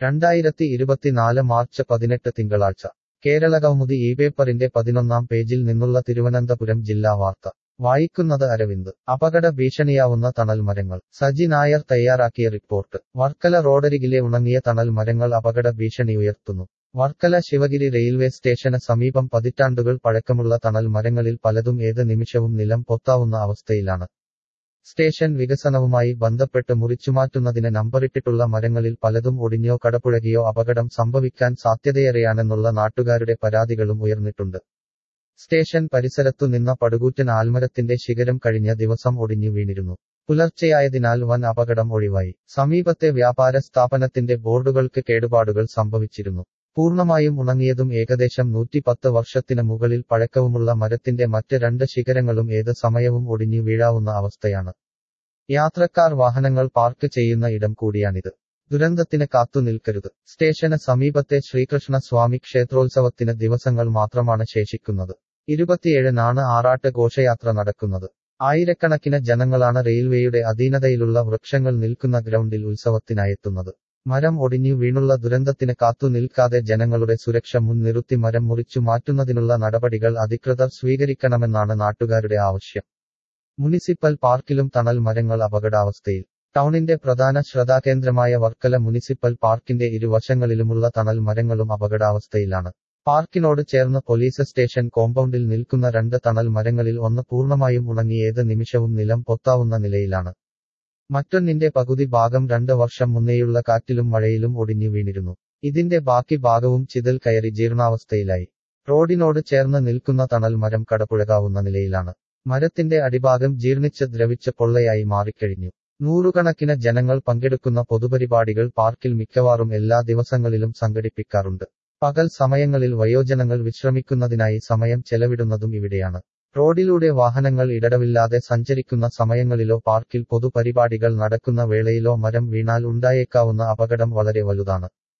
രണ്ടായിരത്തി ഇരുപത്തിനാല് മാർച്ച് പതിനെട്ട് തിങ്കളാഴ്ച കേരള കൗമുദി ഈ പേപ്പറിന്റെ പതിനൊന്നാം പേജിൽ നിന്നുള്ള തിരുവനന്തപുരം ജില്ലാ വാർത്ത വായിക്കുന്നത് അരവിന്ദ് അപകട ഭീഷണിയാവുന്ന തണൽ മരങ്ങൾ സജി നായർ തയ്യാറാക്കിയ റിപ്പോർട്ട് വർക്കല റോഡരികിലെ ഉണങ്ങിയ തണൽ മരങ്ങൾ അപകട ഭീഷണി ഉയർത്തുന്നു വർക്കല ശിവഗിരി റെയിൽവേ സ്റ്റേഷന് സമീപം പതിറ്റാണ്ടുകൾ പഴക്കമുള്ള തണൽ മരങ്ങളിൽ പലതും ഏത് നിമിഷവും നിലം പൊത്താവുന്ന അവസ്ഥയിലാണ് സ്റ്റേഷൻ വികസനവുമായി ബന്ധപ്പെട്ട് മുറിച്ചുമാറ്റുന്നതിന് നമ്പറിട്ടിട്ടുള്ള മരങ്ങളിൽ പലതും ഒടിഞ്ഞോ കടപുഴകിയോ അപകടം സംഭവിക്കാൻ സാധ്യതയേറെയാണെന്നുള്ള നാട്ടുകാരുടെ പരാതികളും ഉയർന്നിട്ടുണ്ട് സ്റ്റേഷൻ പരിസരത്തു നിന്ന പടുകൂറ്റൻ ആൽമരത്തിന്റെ ശിഖരം കഴിഞ്ഞ ദിവസം ഒടിഞ്ഞു വീണിരുന്നു പുലർച്ചെയായതിനാൽ വൻ അപകടം ഒഴിവായി സമീപത്തെ വ്യാപാര സ്ഥാപനത്തിന്റെ ബോർഡുകൾക്ക് കേടുപാടുകൾ സംഭവിച്ചിരുന്നു പൂർണ്ണമായും ഉണങ്ങിയതും ഏകദേശം നൂറ്റിപ്പത്ത് വർഷത്തിന് മുകളിൽ പഴക്കവുമുള്ള മരത്തിന്റെ മറ്റ് രണ്ട് ശിഖരങ്ങളും ഏത് സമയവും ഒടിഞ്ഞു വീഴാവുന്ന അവസ്ഥയാണ് യാത്രക്കാർ വാഹനങ്ങൾ പാർക്ക് ചെയ്യുന്ന ഇടം കൂടിയാണിത് ദുരന്തത്തിന് കാത്തുനിൽക്കരുത് സ്റ്റേഷന് സമീപത്തെ ശ്രീകൃഷ്ണ സ്വാമി ക്ഷേത്രോത്സവത്തിന് ദിവസങ്ങൾ മാത്രമാണ് ശേഷിക്കുന്നത് ഇരുപത്തിയേഴിനാണ് ആറാട്ട് ഘോഷയാത്ര നടക്കുന്നത് ആയിരക്കണക്കിന് ജനങ്ങളാണ് റെയിൽവേയുടെ അധീനതയിലുള്ള വൃക്ഷങ്ങൾ നിൽക്കുന്ന ഗ്രൗണ്ടിൽ ഉത്സവത്തിനായെത്തുന്നത് മരം ഒടിഞ്ഞു വീണുള്ള ദുരന്തത്തിന് കാത്തു നിൽക്കാതെ ജനങ്ങളുടെ സുരക്ഷ മുൻനിർത്തി മരം മുറിച്ചു മാറ്റുന്നതിനുള്ള നടപടികൾ അധികൃതർ സ്വീകരിക്കണമെന്നാണ് നാട്ടുകാരുടെ ആവശ്യം മുനിസിപ്പൽ പാർക്കിലും തണൽ മരങ്ങൾ അപകടാവസ്ഥയിൽ ടൗണിന്റെ പ്രധാന ശ്രദ്ധാകേന്ദ്രമായ വർക്കല മുനിസിപ്പൽ പാർക്കിന്റെ ഇരുവശങ്ങളിലുമുള്ള തണൽ മരങ്ങളും അപകടാവസ്ഥയിലാണ് പാർക്കിനോട് ചേർന്ന് പോലീസ് സ്റ്റേഷൻ കോമ്പൗണ്ടിൽ നിൽക്കുന്ന രണ്ട് തണൽ മരങ്ങളിൽ ഒന്ന് പൂർണ്ണമായും ഉണങ്ങി ഏത് നിമിഷവും നിലം പൊത്താവുന്ന നിലയിലാണ് മറ്റൊന്നിന്റെ പകുതി ഭാഗം രണ്ട് വർഷം മുന്നേയുള്ള കാറ്റിലും മഴയിലും ഒടിഞ്ഞു വീണിരുന്നു ഇതിന്റെ ബാക്കി ഭാഗവും ചിതൽ കയറി ജീർണാവസ്ഥയിലായി റോഡിനോട് ചേർന്ന് നിൽക്കുന്ന തണൽ മരം കടപുഴകാവുന്ന നിലയിലാണ് മരത്തിന്റെ അടിഭാഗം ജീർണിച്ച് ദ്രവിച്ച പൊള്ളയായി മാറിക്കഴിഞ്ഞു നൂറുകണക്കിന് ജനങ്ങൾ പങ്കെടുക്കുന്ന പൊതുപരിപാടികൾ പാർക്കിൽ മിക്കവാറും എല്ലാ ദിവസങ്ങളിലും സംഘടിപ്പിക്കാറുണ്ട് പകൽ സമയങ്ങളിൽ വയോജനങ്ങൾ വിശ്രമിക്കുന്നതിനായി സമയം ചെലവിടുന്നതും ഇവിടെയാണ് റോഡിലൂടെ വാഹനങ്ങൾ ഇടടവില്ലാതെ സഞ്ചരിക്കുന്ന സമയങ്ങളിലോ പാർക്കിൽ പൊതുപരിപാടികൾ നടക്കുന്ന വേളയിലോ മരം വീണാൽ ഉണ്ടായേക്കാവുന്ന അപകടം വളരെ വലുതാണ്